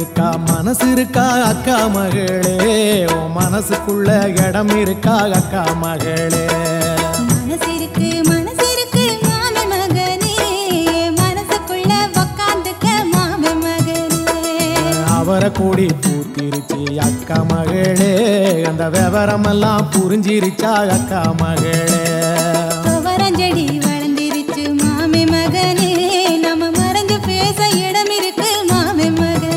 இருக்கா மனசு இருக்கா அக்கா மகளே உன் மனசுக்குள்ள இடம் இருக்கா அக்கா மகளே மனசிருக்கு மனசிருக்கு மாமி மகனே மனசுக்குள்ள உக்காந்துக்க மாமி மகனே அவரை கூடி பூத்திருச்சு அக்கா மகளே அந்த விவரமெல்லாம் புரிஞ்சிருச்சா அக்கா மகளே துவரஞ்செடி வளர்ந்திருச்சு மாமி மகனே நம்ம மறைஞ்சு பேச இடம் இருக்கு மாமி மகனே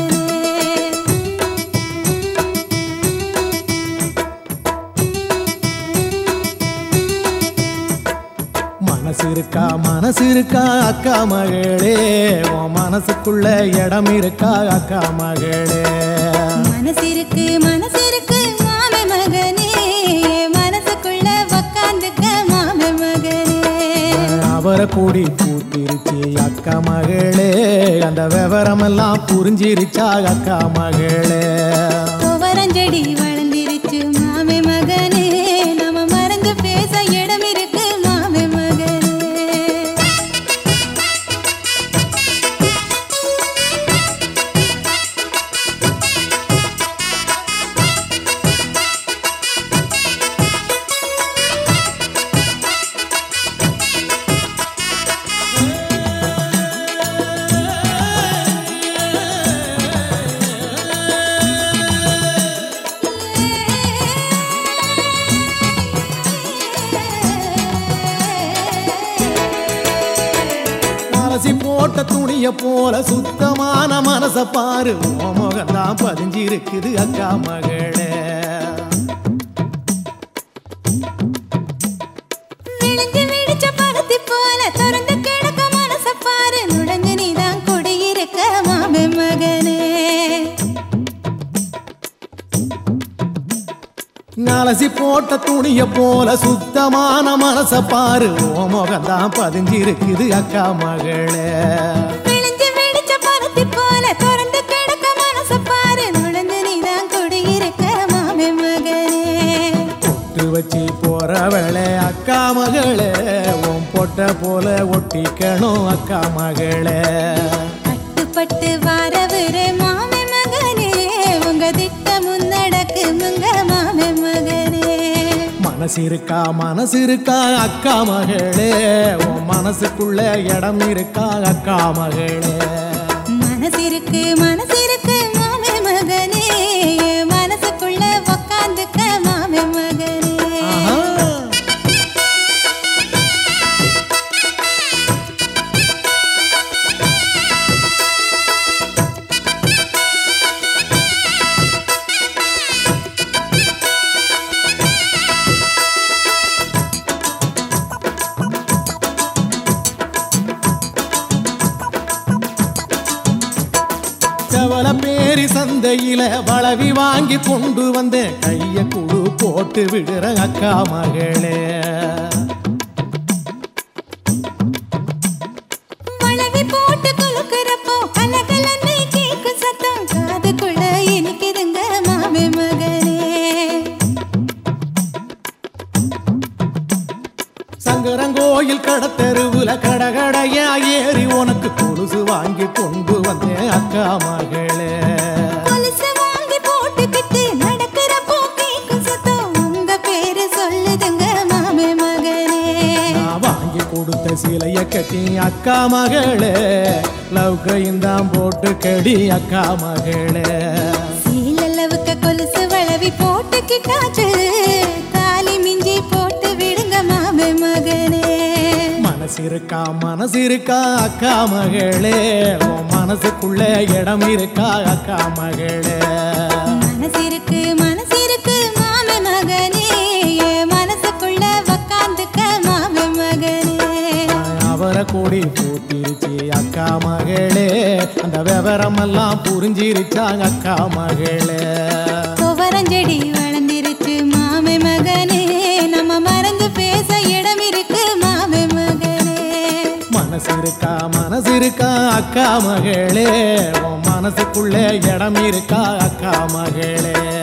மனசு இருக்கா மனசு இருக்கா அக்கா மகளே உன் மனசுக்குள்ள இடம் இருக்கா அக்கா மகளே மனசிருக்கு மனசிருக்கு மாமி மகனே மனசுக்குள்ள உக்காந்துக்க மாமி மகனே அவரை கூடி பூத்திருச்சு அக்கா மகளே அந்த விவரமெல்லாம் புரிஞ்சிருச்சா அக்கா மகளே துவரஞ்செடி வளர்ந்திருச்சு மாமி மகனே நம்ம மறைஞ்சு பேச இடம் இருக்கு மாமி மகனே அலசி போட்ட துணிய போல சுத்தமான மனச பாரு உன் முகம்தான் பதிஞ்சிருக்குது அக்கா மகளே விழுந்து விழிச்ச பருத்தி போல திறந்து கிடக்க மனச பாரு நுழைஞ்சு நீதான் குடியிருக்க மாமி மகனே அலசி போட்ட துணிய போல சுத்தமான மனச பாரு உன் முகம்தான் பதிஞ்சிருக்குது அக்கா மகளே விழுந்து விழிச்ச பருத்தி போல திறந்து கிடக்க மனச பாரு நுழைஞ்சு நீதான் குடியிருக்க மாமி மகனே பொட்டு வச்சு போறவளே அக்கா மகளே உன் பொட்ட போல ஒட்டிக்கணும் அக்கா மகளே பட்டு வாரவரே மாமி மகனே உங்க திட்ட முன்னடக்கு முங்க மாமி மகனே மனசு இருக்கா மனசு இருக்கா அக்கா மகளே உன் மனசுக்குள்ள இடம் இருக்கா அக்கா மகளே மனசிருக்கு மனசிருக்கு மாமி மகனே மனசுக்குள்ள உக்காந்துக்க மாமி மகனே ஆஹா. செவல பேரி சந்தையில வளவி வாங்கி கொண்டு வந்தேன் கைய குழு போட்டு விடுற அக்கா மகளே வளவி போட்டு குலுக்குறப்போ கலகலன்னு கேக்கும் சத்தம் காதுக்குள்ள இனிக்குதுங்க மாமி மகனே சங்கரங்கோயில் கடத்தெருவுல கடகடையா ஏறி உனக்கு கொலுசு வாங்கி கொண்டு வந்தேன் அக்கா மகளே கொலுசு வாங்கி போட்டுக்கிட்டு நடக்கிறப்போ கேக்கும் சத்தம் உங்க பேரு சொல்லுதுங்க மாமி மகனே நான் வாங்கி கொடுத்த சிலைய கட்டி அக்கா மகளே லவ் கைந்தான் போட்டு கடி அக்கா மகளே சீலளவுக்கு கொலுசு வளவி போட்டுக்கிட்டாச்சு தாலி மிஞ்சி போட்டு விடுங்க மாமே மகனே மனசு இருக்கா மனசு இருக்கா அக்கா மகளே உன் மனசுக்குள்ள இடம் இருக்கா அக்கா மகளே மனசிருக்கு மனசிருக்கு மாமே மகனே என் மனசுக்குள்ள உக்காந்துக்க மாமே மகனே அவரை கூடி பூத்திருச்சு அக்கா மகளே அந்த விவரமெல்லாம் புரிஞ்சிருச்சா அக்கா மகளே துவரஞ்செடி வளர்ந்திருச்சு மாமே மகனே நம்ம மறந்து பேச இடம் இருக்கு மாமே மகனே மனசு இருக்கா மனசு இருக்கா அக்கா மகளே உன் மனசுக்குள்ள இடம் இருக்கா அக்கா மகளே